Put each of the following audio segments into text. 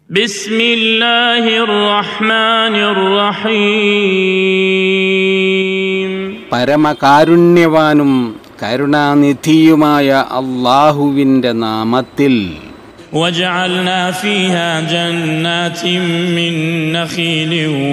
بسم الله الرحمن الرحيم പരമകാരുണ്യവാനും കരുണാനിധിയുമായ അള്ളാഹുവിൻ്റെ നാമത്തിൽ وجعلنا فيها جنات من نخيل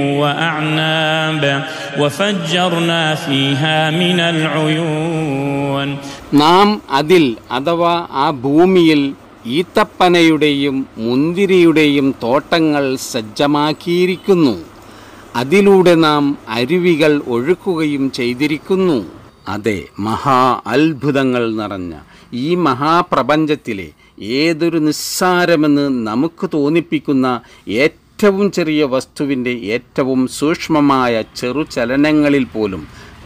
واعناب وفجرنا فيها من العيون നാം അതിൽ അഥവാ ആ ഭൂമിയിൽ ഈത്തപ്പനയുടെയും മുന്തിരിയുടെയും തോട്ടങ്ങൾ സജ്ജമാക്കിയിരിക്കുന്നു അതിലൂടെ നാം അരുവികൾ ഒഴുക്കുകയും ചെയ്തിരിക്കുന്നു അതെ മഹാ അത്ഭുതങ്ങൾ നിറഞ്ഞ ഈ മഹാപ്രപഞ്ചത്തിലെ ഏതൊരു നിസ്സാരമെന്ന് നമുക്ക് തോന്നിപ്പിക്കുന്ന ഏറ്റവും ചെറിയ വസ്തുവിൻ്റെ ഏറ്റവും സൂക്ഷ്മമായ ചെറുചലനങ്ങളിൽ പോലും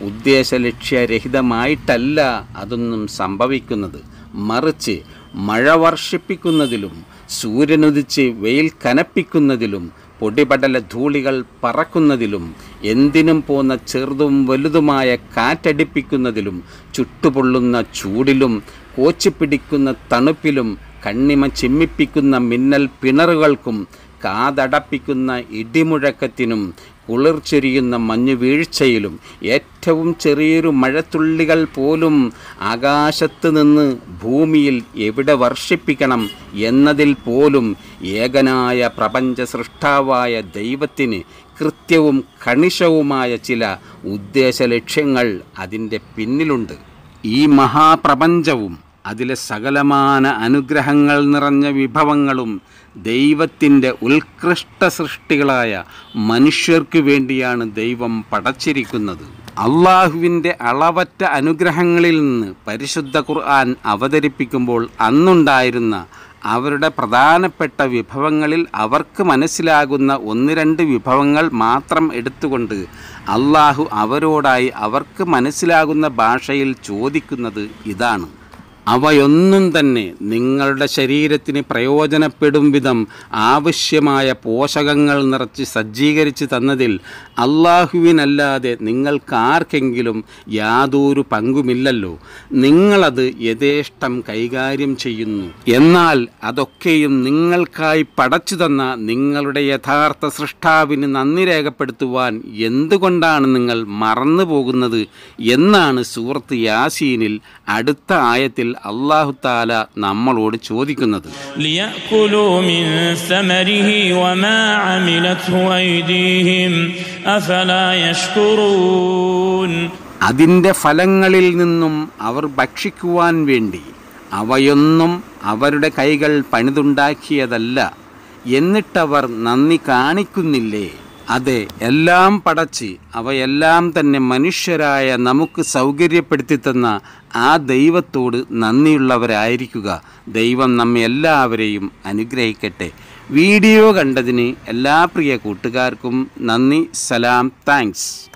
ഉദ്ദേശലക്ഷ്യരഹിതമായിട്ടല്ല അതൊന്നും സംഭവിക്കുന്നത് മറിച്ച് മഴ വർഷിപ്പിക്കുന്നതിലും സൂര്യനുദിച്ച് വെയിൽ കനപ്പിക്കുന്നതിലും പൊടിപടല ധൂളികൾ പറക്കുന്നതിലും എന്തിനും പോന്ന ചെറുതും വലുതുമായ കാറ്റടിപ്പിക്കുന്നതിലും ചുട്ടുപൊള്ളുന്ന ചൂടിലും കോച്ചിപ്പിടിക്കുന്ന തണുപ്പിലും കണ്ണിമ ചിമ്മിപ്പിക്കുന്ന മിന്നൽ പിണറുകൾക്കും കാതടപ്പിക്കുന്ന ഇടിമുഴക്കത്തിനും കുളിർച്ചൊരിയുന്ന മഞ്ഞു വീഴ്ചയിലും ഏറ്റവും ചെറിയൊരു മഴത്തുള്ളികൾ പോലും ആകാശത്ത് നിന്ന് ഭൂമിയിൽ എവിടെ വർഷിപ്പിക്കണം എന്നതിൽ പോലും ഏകനായ പ്രപഞ്ച സൃഷ്ടാവായ ദൈവത്തിന് കൃത്യവും കണിശവുമായ ചില ഉദ്ദേശ ലക്ഷ്യങ്ങൾ അതിൻ്റെ പിന്നിലുണ്ട് ഈ മഹാപ്രപഞ്ചവും അതിലെ സകലമാന അനുഗ്രഹങ്ങൾ നിറഞ്ഞ വിഭവങ്ങളും ദൈവത്തിൻ്റെ ഉത്കൃഷ്ട സൃഷ്ടികളായ മനുഷ്യർക്ക് വേണ്ടിയാണ് ദൈവം പടച്ചിരിക്കുന്നത് അള്ളാഹുവിൻ്റെ അളവറ്റ അനുഗ്രഹങ്ങളിൽ നിന്ന് പരിശുദ്ധ ഖുർആൻ അവതരിപ്പിക്കുമ്പോൾ അന്നുണ്ടായിരുന്ന അവരുടെ പ്രധാനപ്പെട്ട വിഭവങ്ങളിൽ അവർക്ക് മനസ്സിലാകുന്ന ഒന്ന് രണ്ട് വിഭവങ്ങൾ മാത്രം എടുത്തുകൊണ്ട് അള്ളാഹു അവരോടായി അവർക്ക് മനസ്സിലാകുന്ന ഭാഷയിൽ ചോദിക്കുന്നത് ഇതാണ് അവയൊന്നും തന്നെ നിങ്ങളുടെ ശരീരത്തിന് പ്രയോജനപ്പെടും വിധം ആവശ്യമായ പോഷകങ്ങൾ നിറച്ച് സജ്ജീകരിച്ച് തന്നതിൽ അള്ളാഹുവിനല്ലാതെ നിങ്ങൾക്കാർക്കെങ്കിലും യാതൊരു പങ്കുമില്ലല്ലോ നിങ്ങളത് യഥേഷ്ടം കൈകാര്യം ചെയ്യുന്നു എന്നാൽ അതൊക്കെയും നിങ്ങൾക്കായി പടച്ചു തന്ന നിങ്ങളുടെ യഥാർത്ഥ സൃഷ്ടാവിന് നന്ദി രേഖപ്പെടുത്തുവാൻ എന്തുകൊണ്ടാണ് നിങ്ങൾ മറന്നു പോകുന്നത് എന്നാണ് സൂറത്ത് യാസീനിൽ അടുത്ത ആയത്തിൽ അള്ളാഹു താല നമ്മളോട് ചോദിക്കുന്നത് ليأكلوا من ثمره وما عملته أيديهم أفلا يشكرون അതിൻ്റെ ഫലങ്ങളിൽ നിന്നും അവർ ഭക്ഷിക്കുവാൻ വേണ്ടി അവയൊന്നും അവരുടെ കൈകൾ പണിതുണ്ടാക്കിയതല്ല എന്നിട്ടവർ നന്ദി കാണിക്കുന്നില്ലേ അതെ എല്ലാം പടച്ച് അവയെല്ലാം തന്നെ മനുഷ്യരായ നമുക്ക് സൗകര്യപ്പെടുത്തി തന്ന ആ ദൈവത്തോട് നന്ദിയുള്ളവരായിരിക്കുക ദൈവം നമ്മെ എല്ലാവരെയും അനുഗ്രഹിക്കട്ടെ വീഡിയോ കണ്ടതിന് എല്ലാ പ്രിയ കൂട്ടുകാർക്കും നന്ദി സലാം താങ്ക്സ്